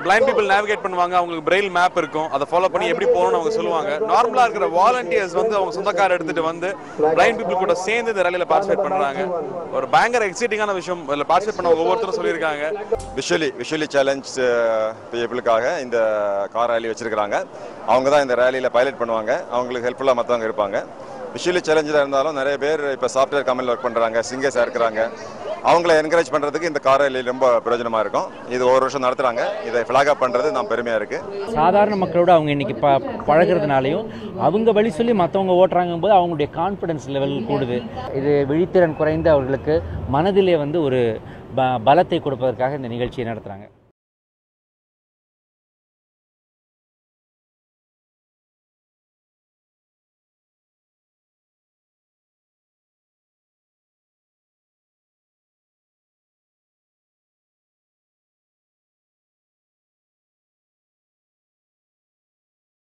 blind people navigate பண்ணுவாங்க அவங்களுக்கு Braille map இருக்கும் அதை ஃபாலோ பண்ணி எப்படி போகணும்னு அவங்க சொல்லுவாங்க நார்மலா இருக்கிற வாலண்டியர்ஸ் வந்து அவங்க சொந்த கார் எடுத்துட்டு வந்து பிளைண்ட் பீப்புள் கூட சேர்ந்து இந்த ரேலியில பார்ட்டிசிபேட் பண்றாங்க ஒரு பயங்கர எக்ஸைட்டிங்கான விஷயம் இதுல பார்ட்டிசிபேட் பண்ண ஒவ்வொருத்தரும் சொல்லியிருக்காங்க விஷுவலி விஷுவலி சேலஞ்ச் பீப்புளுக்காக இந்த கார் ரேலி வச்சிருக்கிறாங்க அவங்க தான் இந்த ரேலியில் பைலட் பண்ணுவாங்க அவங்களுக்கு ஹெல்ப்ஃபுல்லாக மற்றவங்க இருப்பாங்க விஷுவலி சேலஞ்சில் இருந்தாலும் நிறைய பேர் இப்போ சாஃப்ட்வேர் கம்பெனியில் ஒர்க் பண்ணுறாங்க சிங்கர்ஸாக இருக்கிறாங்க அவங்கள என்கரேஜ் பண்ணுறதுக்கு இந்த கார் ரேலி ரொம்ப பிரயோஜனமாக இருக்கும் இது ஒரு வருஷம் நடத்துகிறாங்க இதை ஃபிளாக் அப் பண்ணுறது நான் பெருமையாக இருக்குது சாதாரண மக்களோட அவங்க இன்னைக்கு ப பழகுறதுனாலையும் அவங்க வழி சொல்லி மற்றவங்க ஓட்டுறாங்கும் போது அவங்களுடைய கான்ஃபிடன்ஸ் லெவல் கூடுது இது விழித்திறன் குறைந்த அவர்களுக்கு மனதிலே வந்து ஒரு ப பலத்தை கொடுப்பதற்காக இந்த நிகழ்ச்சியை நடத்துகிறாங்க